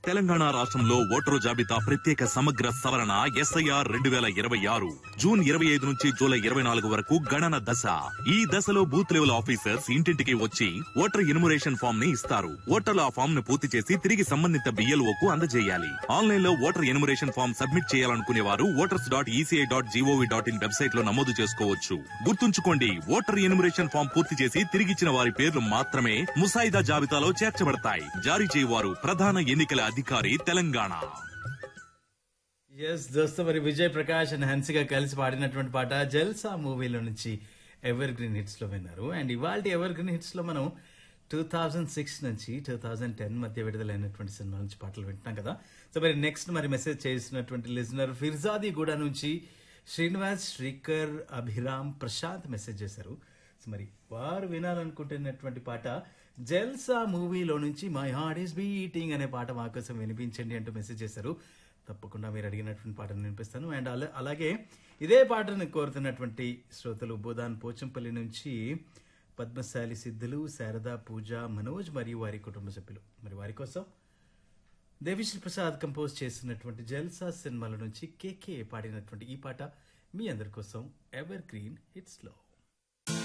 తెలంగాణ రాష్ట్రంలో ఓటరు జాబితా ప్రత్యేక సమగ్ర సవరణ ఎస్ఐఆర్ రెండు వేల ఇరవై ఆరు జూన్ ఇరవై ఐదు నుంచి జూలై ఇరవై నాలుగు వరకు గణన దశ ఈ దశలో బూత్ లెవెల్ ఆఫీసర్స్ ఇంటింటికి వచ్చి ఓటర్ ఎన్యుమరేషన్ ఫామ్ ని ఇస్తారు ఓటర్లు ఆ ఫామ్ ను పూర్తి చేసి తిరిగి సంబంధిత బిఎల్ఓ కు అందజేయాలి ఆన్లైన్ లో ఓటర్ ఎన్యుమరేషన్ ఫామ్ సబ్మిట్ చేయాలనుకునే వారు voters dot ECI dot GOV dot in website లో నమోదు చేసుకోవచ్చు గుర్తుంచుకోండి ఓటర్ ఎన్యుమరేషన్ ఫామ్ పూర్తి చేసి తిరిగిచ్చిన వారి పేర్లు మాత్రమే ముసాయిదా జాబితాలో చేర్చబడతాయి జారీ చేయవారు ప్రధాన ఎన్నికల అధికారి తెలంగాణ ఎస్ దోస్తో మరి విజయ్ ప్రకాష్ అండ్ హన్సిగా కలిసి పాడినటువంటి పాట జల్సా మూవీలో నుంచి ఎవర్ గ్రీన్ హిట్స్ లో విన్నారు అండ్ ఇవాళ ఎవర్ గ్రీన్ హిట్స్ లో మనం టూ థౌజండ్ సిక్స్ నుంచి టూ థౌజండ్ టెన్ మధ్య విడుదలైనటువంటి సినిమా నుంచి పాటలు వింటున్నాం కదా సో మరి నెక్స్ట్ మరి మెసేజ్ చేసినటువంటి లిజనర్ ఫిర్జాది గూడ నుంచి శ్రీనివాస్ శ్రీకర్ అభిరామ్ ప్రశాంత్ మెసేజ్ చేశారు సో మరి వారు వినాలనుకుంటున్నటువంటి పాట జల్సా మూవీలో నుంచి మై హార్ట్ ఈస్ బీటింగ్ అనే పాట మా కోసం వినిపించండి అంటూ మెసేజ్ చేశారు తప్పకుండా మీరు అడిగినటువంటి పాటను వినిపిస్తాను అండ్ అలా అలాగే ఇదే పాటను కోరుతున్నటువంటి శ్రోతలు బోధాన్ పోచంపల్లి నుంచి పద్మశాలి సిద్ధులు శారద పూజ మనోజ్ మరియు వారి కుటుంబ సభ్యులు మరి వారి కోసం దేవిశ్రీ ప్రసాద్ కంపోజ్ చేసినటువంటి జల్సా సినిమాల నుంచి కేకే పాడినటువంటి ఈ పాట మీ అందరి కోసం ఎవర్ గ్రీన్ హిట్స్ లో